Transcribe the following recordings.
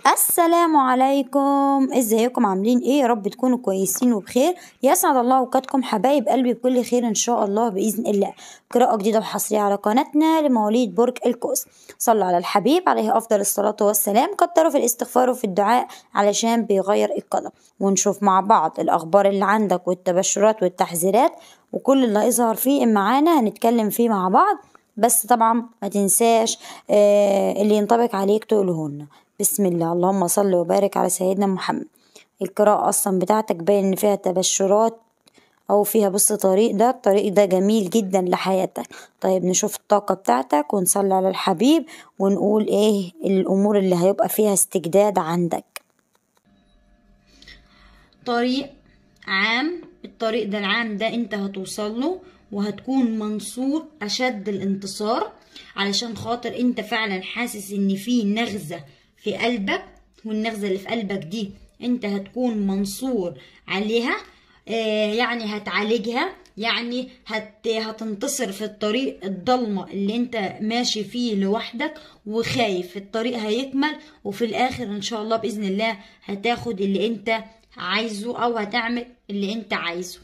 السلام عليكم ازيكم عاملين ايه يا رب تكونوا كويسين وبخير يسعد الله اوقاتكم حبايب قلبي بكل خير ان شاء الله باذن الله قراءة جديدة وحصرية على قناتنا لمواليد برج القوس صلوا على الحبيب عليه افضل الصلاة والسلام كتروا في الاستغفار وفي الدعاء علشان بيغير القدر ونشوف مع بعض الاخبار اللي عندك والتبشرات والتحذيرات وكل اللي هيظهر فيه معانا هنتكلم فيه مع بعض بس طبعا ما تنساش آه اللي ينطبق عليك تقولهن بسم الله اللهم صل وبارك على سيدنا محمد القراءة أصلا بتاعتك باين إن فيها تبشرات أو فيها بص طريق ده الطريق ده جميل جدا لحياتك طيب نشوف الطاقة بتاعتك ونصلي على الحبيب ونقول إيه الأمور اللي هيبقى فيها استجداد عندك طريق عام الطريق ده العام ده انت هتوصل له وهتكون منصور اشد الانتصار علشان خاطر انت فعلا حاسس ان في نغزة في قلبك والنغزة اللي في قلبك دي انت هتكون منصور عليها آه يعني هتعالجها يعني هت هتنتصر في الطريق الضلمة اللي انت ماشي فيه لوحدك وخايف الطريق هيكمل وفي الاخر ان شاء الله باذن الله هتاخد اللي انت عايزه او هتعمل اللي انت عايزه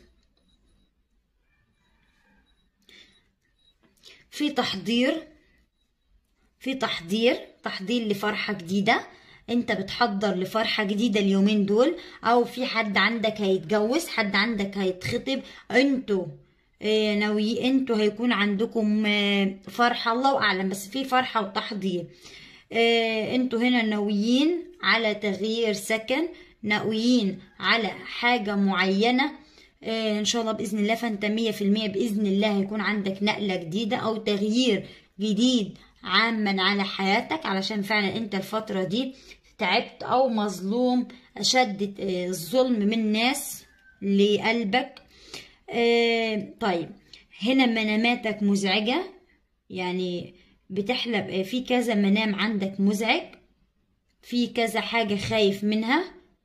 في تحضير في تحضير تحضير لفرحة جديدة انت بتحضر لفرحة جديدة اليومين دول او في حد عندك هيتجوز حد عندك هيتخطب انتوا اه ناوي انتوا هيكون عندكم اه فرحة الله اعلم بس في فرحة وتحضير اه انتوا هنا ناويين على تغيير سكن ناويين على حاجة معينة ان شاء الله باذن الله فانت مية في المية باذن الله هيكون عندك نقلة جديدة او تغيير جديد عاما على حياتك علشان فعلا انت الفترة دي تعبت او مظلوم اشد الظلم من ناس لقلبك اه طيب هنا مناماتك مزعجة يعني بتحلم في كذا منام عندك مزعج في كذا حاجة خايف منها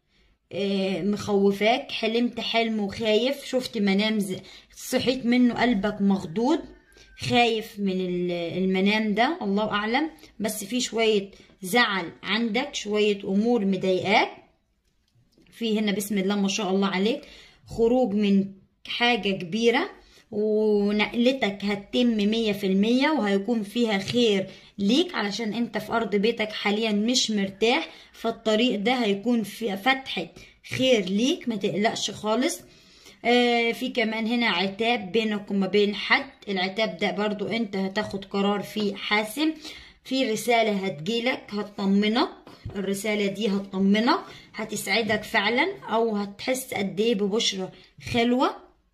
اه مخوفاك حلمت حلم وخايف شفت منام صحيت منه قلبك مخضوض خايف من المنام ده الله اعلم بس في شويه زعل عندك شويه امور مضايقاك في هنا بسم الله ما شاء الله عليك خروج من حاجه كبيره ونقلتك هتتم مية في المية وهيكون فيها خير ليك علشان انت في ارض بيتك حاليا مش مرتاح فالطريق ده هيكون في فتحة خير ليك ما تقلقش خالص آه في كمان هنا عتاب بينك وما بين حد العتاب ده برضو انت هتاخد قرار فيه حاسم في رسالة هتجيلك هتطمنك الرسالة دي هتطمنك هتسعدك فعلا او هتحس قد ايه ببشرة خلوة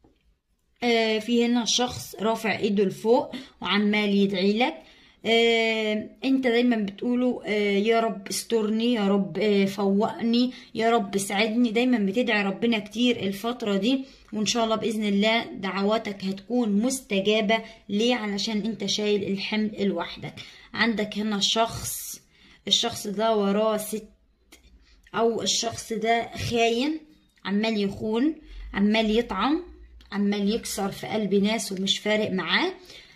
آه في هنا شخص رافع ايده لفوق وعمال يدعي لك آه انت دايما بتقوله آه يا رب استرني يا رب آه فوقني يا رب ساعدني دايما بتدعي ربنا كتير الفترة دي وان شاء الله بإذن الله دعواتك هتكون مستجابة ليه علشان انت شايل الحمل لوحدك عندك هنا شخص الشخص ده وراه ست او الشخص ده خاين عمال يخون عمال يطعم عمال يكسر في قلب ناس ومش فارق معاه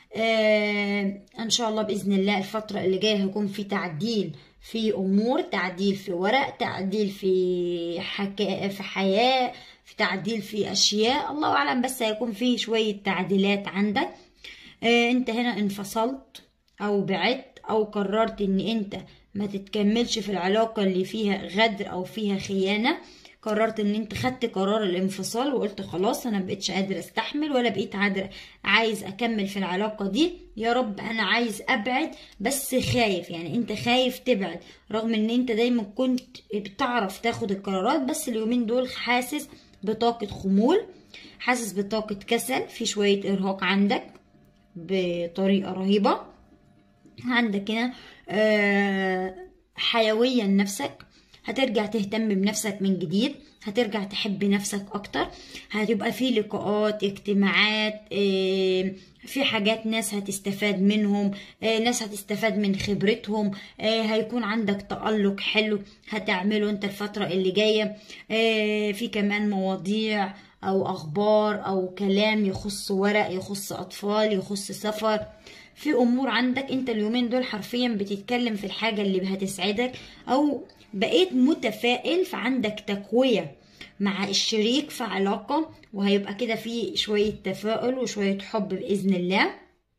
آه ان شاء الله باذن الله الفتره اللي جايه هيكون في تعديل في امور تعديل في ورق تعديل في حكا في حياه في تعديل في اشياء الله اعلم بس هيكون في شويه تعديلات عندك آه انت هنا انفصلت او بعدت او قررت ان انت ما تتكملش في العلاقه اللي فيها غدر او فيها خيانه قررت ان انت خدت قرار الانفصال وقلت خلاص انا مبقتش قادر استحمل ولا بقيت قادر عايز اكمل في العلاقة دي يا رب انا عايز ابعد بس خايف يعني انت خايف تبعد رغم ان انت دايما كنت بتعرف تاخد القرارات بس اليومين دول حاسس بطاقة خمول حاسس بطاقة كسل في شوية ارهاق عندك بطريقة رهيبة عندك هنا آه حيوية لنفسك هترجع تهتم بنفسك من جديد هترجع تحب نفسك اكتر هتبقى في لقاءات اجتماعات في حاجات ناس هتستفاد منهم ناس هتستفاد من خبرتهم هيكون عندك تألق حلو هتعمله انت الفترة اللي جاية في كمان مواضيع او اخبار او كلام يخص ورق يخص اطفال يخص سفر في امور عندك انت اليومين دول حرفيا بتتكلم في الحاجة اللي هتسعدك او بقيت متفائل فعندك تقوية مع الشريك في علاقة وهيبقى كده في شوية تفاؤل وشوية حب بإذن الله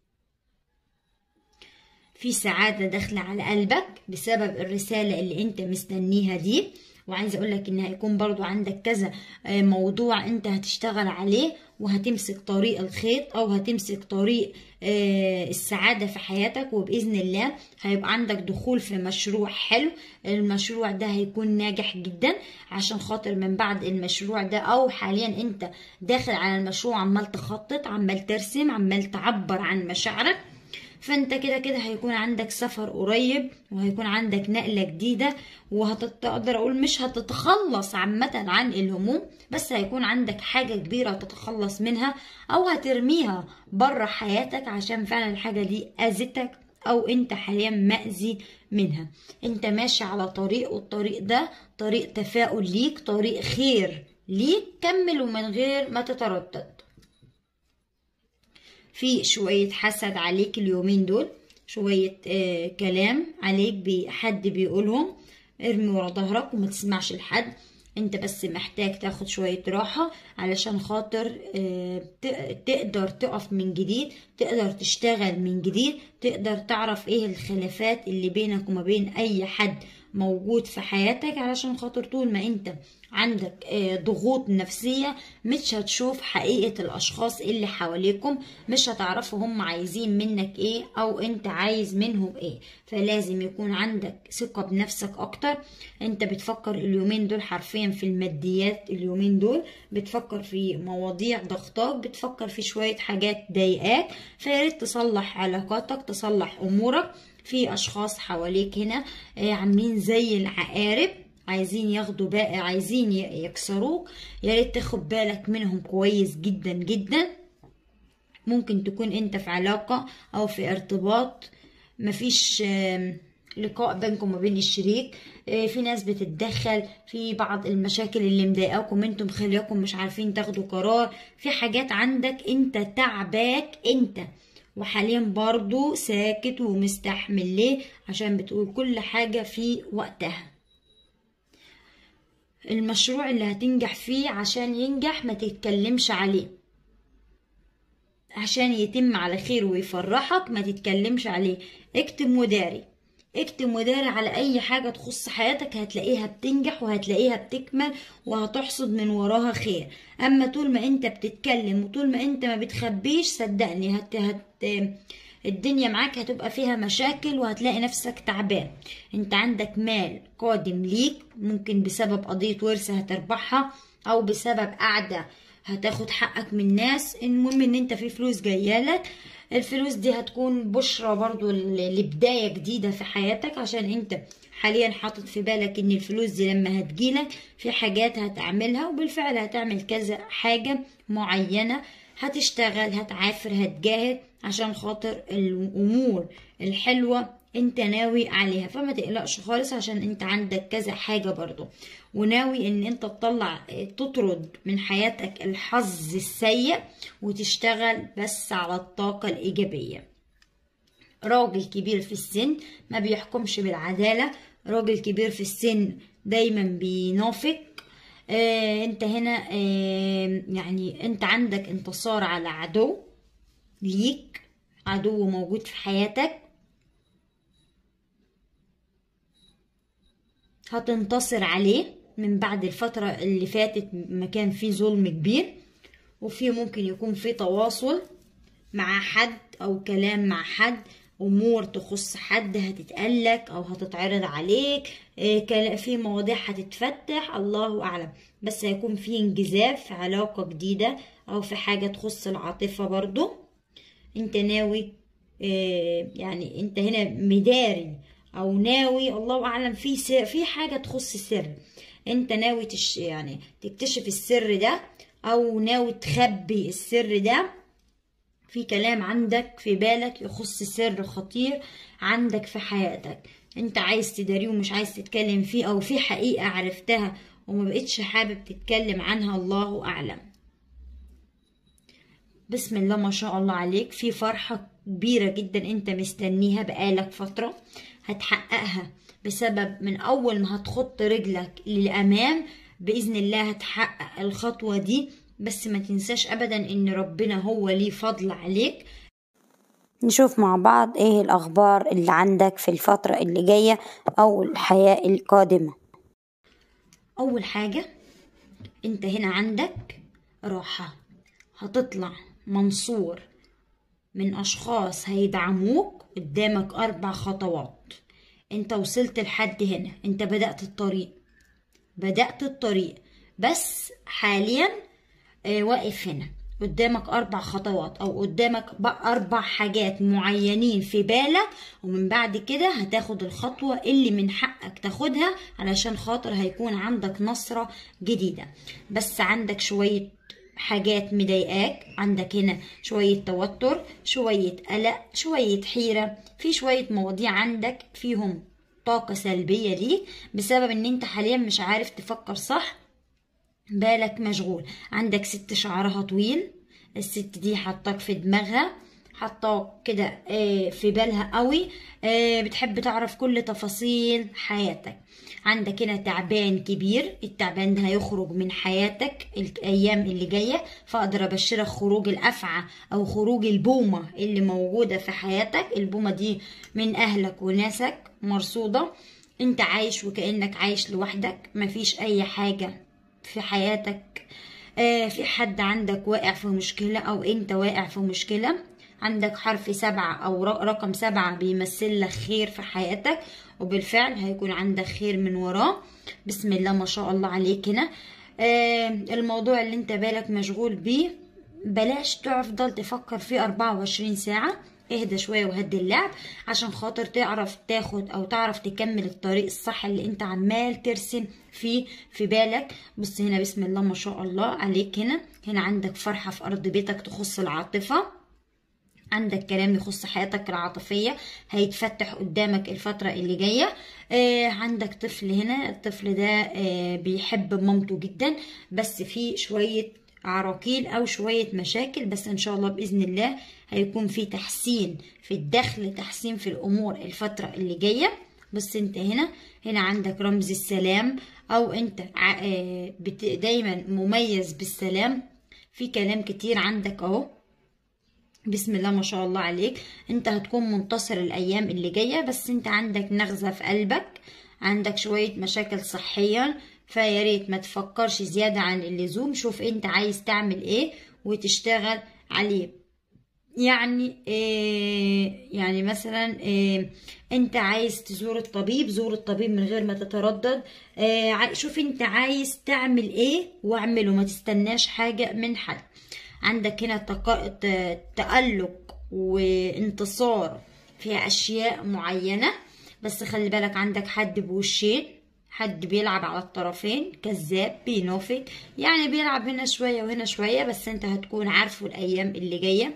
في سعادة داخلة على قلبك بسبب الرسالة اللي انت مستنيها دي وعايزة اقولك ان هيكون برضو عندك كذا موضوع انت هتشتغل عليه وهتمسك طريق الخيط او هتمسك طريق السعادة في حياتك وبإذن الله هيبقى عندك دخول في مشروع حلو المشروع ده هيكون ناجح جدا عشان خاطر من بعد المشروع ده او حاليا انت داخل على المشروع عمال تخطط عمال ترسم عمال تعبر عن مشاعرك فانت كده كده هيكون عندك سفر قريب وهيكون عندك نقلة جديدة وهتقدر اقول مش هتتخلص عامة عن الهموم بس هيكون عندك حاجة كبيرة تتخلص منها او هترميها بره حياتك عشان فعلا الحاجة دي اذتك او انت حاليا مأذي منها انت ماشي على طريق والطريق ده طريق تفاؤل ليك طريق خير ليك كمل ومن غير ما تتردد في شوية حسد عليك اليومين دول شوية آه كلام عليك بحد بيقولهم ارمي ورا ظهرك وما تسمعش لحد انت بس محتاج تاخد شوية راحة علشان خاطر آه تقدر تقف من جديد تقدر تشتغل من جديد تقدر تعرف ايه الخلافات اللي بينك وما بين اي حد موجود في حياتك علشان خاطر طول ما انت عندك ضغوط نفسية مش هتشوف حقيقة الأشخاص اللي حواليكم مش هتعرفوا هم عايزين منك ايه أو انت عايز منهم ايه فلازم يكون عندك ثقة بنفسك أكتر انت بتفكر اليومين دول حرفيا في الماديات اليومين دول بتفكر في مواضيع ضغطاك بتفكر في شوية حاجات ضايقاك فياريت تصلح علاقاتك تصلح أمورك في أشخاص حواليك هنا عاملين زي العقارب عايزين ياخدوا بقى عايزين يكسروك يا ريت تاخد بالك منهم كويس جدا جدا ممكن تكون انت في علاقة او في ارتباط مفيش لقاء بينكم وبين الشريك في ناس بتتدخل في بعض المشاكل اللي مضايقاكم انتم مخلياكم مش عارفين تاخدوا قرار في حاجات عندك انت تعباك انت وحاليا برضو ساكت ومستحمل ليه عشان بتقول كل حاجة في وقتها المشروع اللي هتنجح فيه عشان ينجح ما تتكلمش عليه عشان يتم على خير ويفرحك ما تتكلمش عليه اكتب وداري اكتب وداري على اي حاجة تخص حياتك هتلاقيها بتنجح وهتلاقيها بتكمل وهتحصد من وراها خير اما طول ما انت بتتكلم وطول ما انت ما بتخبيش صدقني هت, هت الدنيا معاك هتبقى فيها مشاكل وهتلاقي نفسك تعبان انت عندك مال قادم ليك ممكن بسبب قضية ورثة هتربحها او بسبب قعدة هتاخد حقك من ناس المهم ان انت في فلوس جايالك الفلوس دي هتكون بشرة برضو لبداية جديدة في حياتك عشان انت حاليا حاطط في بالك ان الفلوس دي لما هتجيلك في حاجات هتعملها وبالفعل هتعمل كذا حاجة معينة هتشتغل هتعافر هتجاهد عشان خاطر الامور الحلوة انت ناوي عليها فما تقلقش خالص عشان انت عندك كذا حاجة برضو وناوي ان انت تطلع تطرد من حياتك الحظ السيء وتشتغل بس على الطاقة الايجابية راجل كبير في السن ما بيحكمش بالعدالة راجل كبير في السن دايما بينافق آه انت هنا آه يعني انت عندك انتصار على عدو ليك عدو موجود في حياتك هتنتصر عليه من بعد الفترة اللي فاتت ما كان فيه ظلم كبير وفي ممكن يكون في تواصل مع حد او كلام مع حد امور تخص حد هتتقلك او هتتعرض عليك في مواضيع هتتفتح الله اعلم بس هيكون في انجذاب في علاقة جديدة او في حاجة تخص العاطفة برضو انت ناوي يعني انت هنا مداري او ناوي الله اعلم في سر في حاجه تخص السر انت ناوي تش يعني تكتشف السر ده او ناوي تخبي السر ده في كلام عندك في بالك يخص سر خطير عندك في حياتك انت عايز تداريه ومش عايز تتكلم فيه او في حقيقه عرفتها وما بقتش حابب تتكلم عنها الله اعلم بسم الله ما شاء الله عليك في فرحه كبيره جدا انت مستنيها بقالك فتره هتحققها بسبب من اول ما هتخط رجلك للامام باذن الله هتحقق الخطوه دي بس ما تنساش ابدا ان ربنا هو ليه فضل عليك نشوف مع بعض ايه الاخبار اللي عندك في الفترة اللي جاية او الحياة القادمة اول حاجه انت هنا عندك راحه هتطلع منصور من اشخاص هيدعموك قدامك اربع خطوات انت وصلت لحد هنا انت بدأت الطريق بدأت الطريق بس حاليا آه، واقف هنا قدامك أربع خطوات أو قدامك بقى أربع حاجات معينين في بالك ومن بعد كده هتاخد الخطوة اللي من حقك تاخدها علشان خاطر هيكون عندك نصرة جديدة بس عندك شوية حاجات مضايقاك عندك هنا شوية توتر شوية قلق شوية حيرة في شوية مواضيع عندك فيهم طاقة سلبية ليك بسبب ان انت حاليا مش عارف تفكر صح بالك مشغول عندك ست شعرها طويل الست دي حطاك في دماغها حطاك كده آه، في بالها قوي آه، بتحب تعرف كل تفاصيل حياتك عندك هنا تعبان كبير التعبان ده هيخرج من حياتك الايام اللي جايه فاقدر ابشرك خروج الافعى او خروج البومه اللي موجوده في حياتك البومه دي من اهلك وناسك مرصوده انت عايش وكانك عايش لوحدك مفيش اي حاجه في حياتك آه، في حد عندك واقع في مشكلة أو أنت واقع في مشكلة عندك حرف سبعة أو ر- رقم سبعة بيمثل لك خير في حياتك وبالفعل هيكون عندك خير من وراه بسم الله ما شاء الله عليك هنا آه، الموضوع اللي انت بالك مشغول بيه بلاش تفضل تفكر فيه 24 ساعة اهدى شوية وهدي اللعب عشان خاطر تعرف تاخد او تعرف تكمل الطريق الصح اللي انت عمال ترسم فيه في بالك بص هنا بسم الله ما شاء الله عليك هنا هنا عندك فرحة في ارض بيتك تخص العاطفة عندك كلام يخص حياتك العاطفية هيتفتح قدامك الفترة اللي جاية آه عندك طفل هنا الطفل ده آه بيحب مامته جدا بس في شوية عراقيل او شوية مشاكل بس ان شاء الله بإذن الله هيكون في تحسين في الدخل تحسين في الامور الفترة اللي جاية بس انت هنا هنا عندك رمز السلام او انت ع- آه، بت- دايما مميز بالسلام في كلام كتير عندك اهو بسم الله ما شاء الله عليك انت هتكون منتصر الايام اللي جايه بس انت عندك نغزه في قلبك عندك شويه مشاكل صحيا فيا ريت ما تفكرش زياده عن اللزوم شوف انت عايز تعمل ايه وتشتغل عليه يعني إيه يعني مثلا إيه انت عايز تزور الطبيب زور الطبيب من غير ما تتردد إيه ع- شوف انت عايز تعمل ايه واعمله ما تستناش حاجة من حد عندك هنا تق- ت- تألق وانتصار في أشياء معينة بس خلي بالك عندك حد بوشين حد بيلعب على الطرفين كذاب بينافق يعني بيلعب هنا شوية وهنا شوية بس انت هتكون عارفه الأيام اللي جاية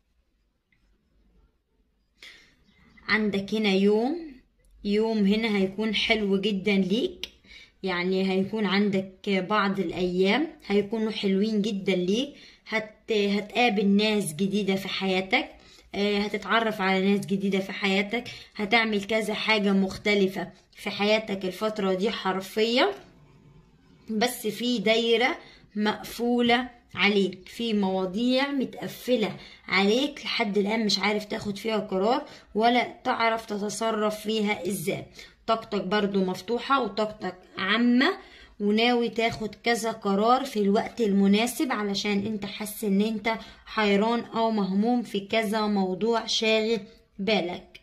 عندك هنا يوم يوم هنا هيكون حلو جدا ليك يعني هيكون عندك بعض الأيام هيكونوا حلوين جدا ليك هت... هتقابل ناس جديدة في حياتك آه، هتتعرف على ناس جديدة في حياتك هتعمل كذا حاجة مختلفة في حياتك الفترة دي حرفيا بس في دايرة مقفولة عليك في مواضيع متقفلة عليك لحد الآن مش عارف تاخد فيها قرار ولا تعرف تتصرف فيها ازاي طاقتك برضو مفتوحة وطاقتك عامة وناوي تاخد كذا قرار في الوقت المناسب علشان انت حاسس ان انت حيران او مهموم في كذا موضوع شاغل بالك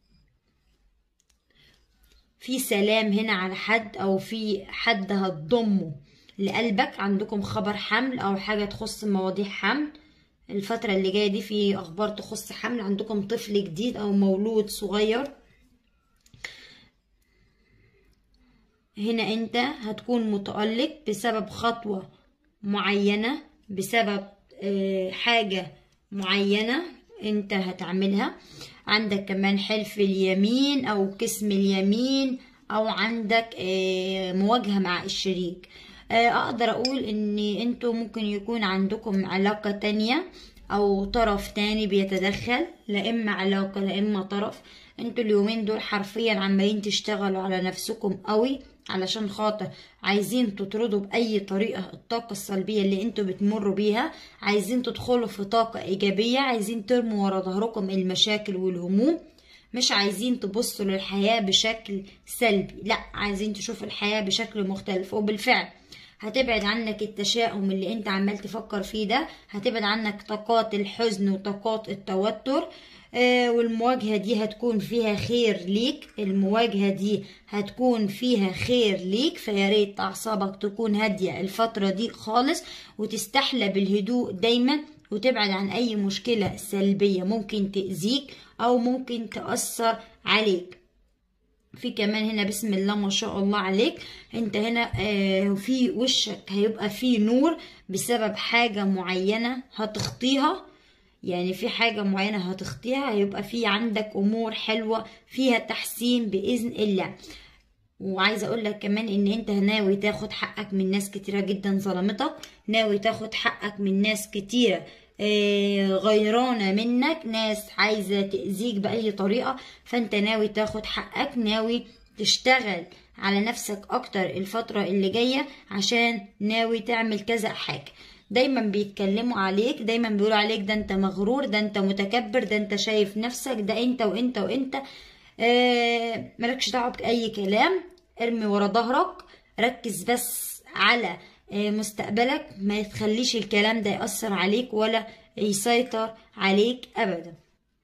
في سلام هنا على حد او في حد هتضمه لقلبك عندكم خبر حمل او حاجة تخص مواضيع حمل الفترة اللي جاية دي في اخبار تخص حمل عندكم طفل جديد او مولود صغير هنا انت هتكون متألق بسبب خطوة معينة بسبب آه، حاجة معينة انت هتعملها عندك كمان حلف اليمين او قسم اليمين او عندك آه، مواجهة مع الشريك آه، اقدر اقول ان انتوا ممكن يكون عندكم علاقة تانية او طرف تاني بيتدخل لا اما علاقة لا اما طرف انتوا اليومين دول حرفيا عمالين تشتغلوا على نفسكم قوي علشان خاطر عايزين تطردوا بأي طريقة الطاقة السلبية اللي انتوا بتمروا بيها عايزين تدخلوا في طاقة إيجابية عايزين ترموا ورا ظهركم المشاكل والهموم مش عايزين تبصوا للحياة بشكل سلبي لا عايزين تشوفوا الحياة بشكل مختلف وبالفعل هتبعد عنك التشاؤم اللي انت عمال تفكر فيه ده هتبعد عنك طاقات الحزن وطاقات التوتر آه والمواجهة دي هتكون فيها خير ليك المواجهة دي هتكون فيها خير ليك فياريت أعصابك تكون هادية الفترة دي خالص وتستحلى بالهدوء دايما وتبعد عن أي مشكلة سلبية ممكن تأذيك أو ممكن تأثر عليك في كمان هنا بسم الله ما شاء الله عليك انت هنا آه في وشك هيبقى فيه نور بسبب حاجة معينة هتخطيها يعني في حاجة معينة هتخطيها هيبقى في عندك أمور حلوة فيها تحسين بإذن الله وعايزه اقول لك كمان ان انت ناوي تاخد حقك من ناس كتيره جدا ظلمتك ناوي تاخد حقك من ناس كتيره آه غيرانه منك ناس عايزه تاذيك باي طريقه فانت ناوي تاخد حقك ناوي تشتغل على نفسك اكتر الفتره اللي جايه عشان ناوي تعمل كذا حاجه دايما بيتكلموا عليك دايما بيقولوا عليك ده انت مغرور ده انت متكبر ده انت شايف نفسك ده انت وانت وانت آه مالكش دعوه باي كلام ارمي ورا ظهرك ركز بس على آه مستقبلك ما تخليش الكلام ده يأثر عليك ولا يسيطر عليك ابدا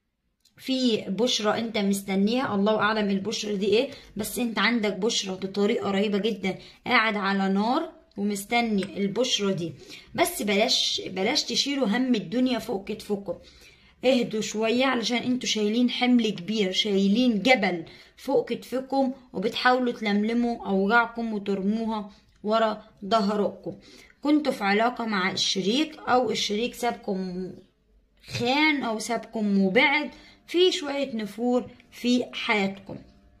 في بشرة انت مستنيها الله اعلم البشرة دي ايه بس انت عندك بشرة بطريقة رهيبة جدا قاعد على نار ومستني البشرة دي بس بلاش بلاش تشيلوا هم الدنيا فوق كتفكم اهدوا شوية علشان انتوا شايلين حمل كبير شايلين جبل فوق كتفكم وبتحاولوا تلملموا اوجاعكم وترموها ورا ظهركم كنتوا في علاقة مع الشريك او الشريك سابكم خان او سابكم وبعد في شوية نفور في حياتكم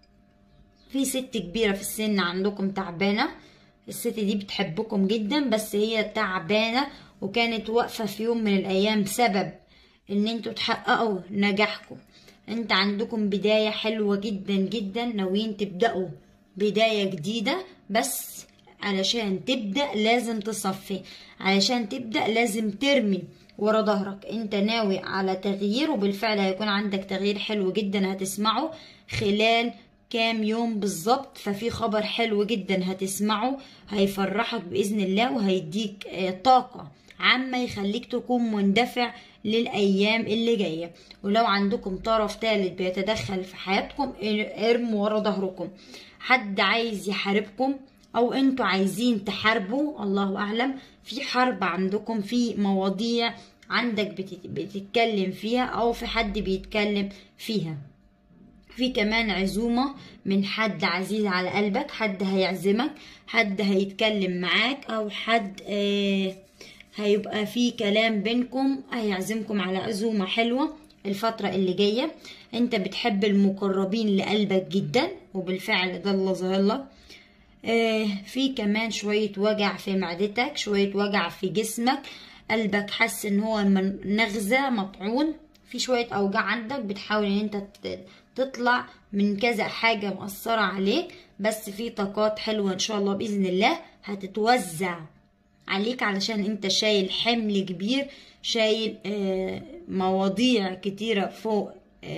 في ست كبيرة في السن عندكم تعبانة الست دي بتحبكم جدا بس هي تعبانة وكانت واقفة في يوم من الأيام سبب إن انتوا تحققوا نجاحكم انت عندكم بداية حلوة جدا جدا ناويين تبدأوا بداية جديدة بس علشان تبدأ لازم تصفي علشان تبدأ لازم ترمي ورا ظهرك انت ناوي على تغيير وبالفعل هيكون عندك تغيير حلو جدا هتسمعه خلال كام يوم بالظبط ففي خبر حلو جدا هتسمعه هيفرحك بإذن الله وهيديك طاقة عامة يخليك تكون مندفع للأيام اللي جاية ولو عندكم طرف ثالث بيتدخل في حياتكم ارموا ورا ظهركم حد عايز يحاربكم او انتوا عايزين تحاربوا الله اعلم في حرب عندكم في مواضيع عندك بتتكلم فيها او في حد بيتكلم فيها في كمان عزومة من حد عزيز على قلبك حد هيعزمك حد هيتكلم معاك او حد آه هيبقى في كلام بينكم هيعزمكم على عزومة حلوة الفترة اللي جاية انت بتحب المقربين لقلبك جدا وبالفعل ده اللي ظاهر لك آه في كمان شوية وجع في معدتك شوية وجع في جسمك قلبك حاسس ان هو نغزة مطعون في شوية اوجاع عندك بتحاول ان انت تطلع من كذا حاجة مؤثرة عليك بس في طاقات حلوة ان شاء الله بإذن الله هتتوزع عليك علشان انت شايل حمل كبير شايل آه مواضيع كتيرة فوق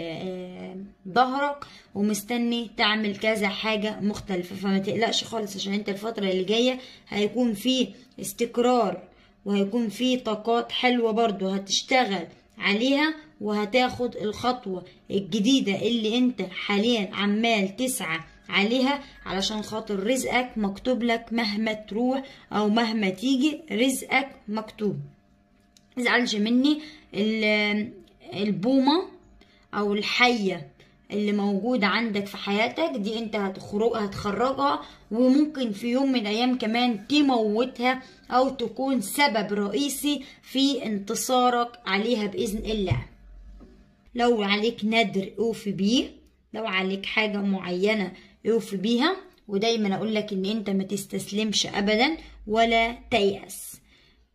ظهرك ومستني تعمل كذا حاجة مختلفة فما تقلقش خالص عشان انت الفترة اللي جاية هيكون في استقرار وهيكون في طاقات حلوة برضو هتشتغل عليها وهتاخد الخطوة الجديدة اللي انت حاليا عمال تسعى عليها علشان خاطر رزقك مكتوب لك مهما تروح او مهما تيجي رزقك مكتوب متزعلش مني البومة او الحية اللي موجودة عندك في حياتك دي انت هتخرج هتخرجها وممكن في يوم من الايام كمان تموتها او تكون سبب رئيسي في انتصارك عليها باذن الله لو عليك ندر اوفي بيه لو عليك حاجة معينة اوفي بيها ودايما اقول لك ان انت ما تستسلمش ابدا ولا تيأس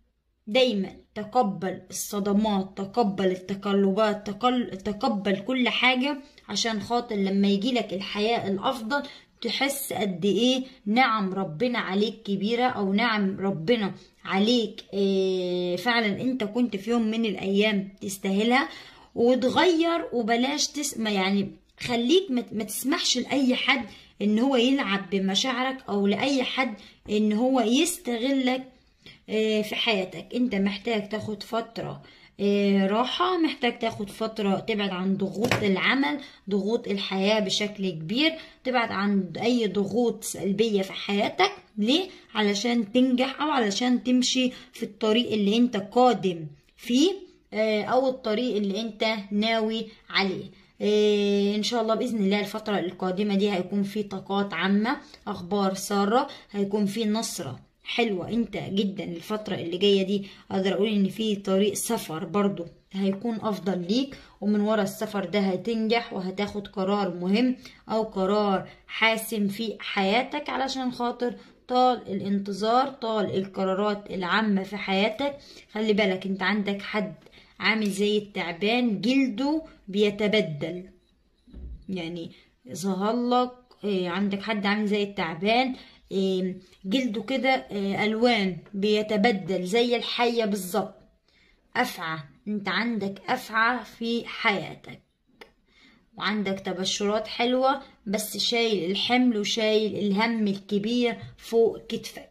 دايما تقبل الصدمات تقبل التقلبات تقل... تقبل كل حاجة عشان خاطر لما يجيلك الحياة الأفضل تحس قد ايه نعم ربنا عليك كبيرة او نعم ربنا عليك إيه فعلا انت كنت في يوم من الايام تستاهلها وتغير وبلاش تسمع يعني خليك ما تسمحش لأي حد ان هو يلعب بمشاعرك او لأي حد ان هو يستغلك في حياتك انت محتاج تاخد فترة راحة محتاج تاخد فترة تبعد عن ضغوط العمل ضغوط الحياة بشكل كبير تبعد عن أي ضغوط سلبية في حياتك ليه؟ علشان تنجح أو علشان تمشي في الطريق اللي انت قادم فيه أو الطريق اللي انت ناوي عليه إيه ان شاء الله باذن الله الفتره القادمه دي هيكون في طاقات عامه اخبار ساره هيكون في نصره حلوة انت جدا الفترة اللي جاية دي اقدر اقول ان في طريق سفر برضو هيكون افضل ليك ومن ورا السفر ده هتنجح وهتاخد قرار مهم او قرار حاسم في حياتك علشان خاطر طال الانتظار طال القرارات العامة في حياتك خلي بالك انت عندك حد عامل زي التعبان جلده بيتبدل يعني ظهرلك عندك حد عامل زي التعبان جلده كده الوان بيتبدل زي الحيه بالظبط افعى انت عندك افعى في حياتك وعندك تبشرات حلوه بس شايل الحمل وشايل الهم الكبير فوق كتفك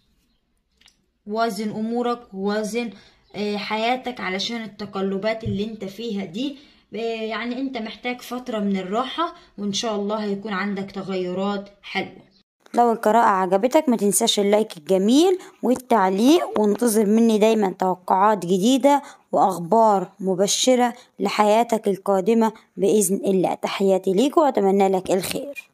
وازن امورك وازن حياتك علشان التقلبات اللي انت فيها دي يعني انت محتاج فتره من الراحه وان شاء الله هيكون عندك تغيرات حلوه لو القراءة عجبتك ما تنساش اللايك الجميل والتعليق وانتظر مني دايما توقعات جديدة وأخبار مبشرة لحياتك القادمة بإذن الله تحياتي ليك وأتمنى لك الخير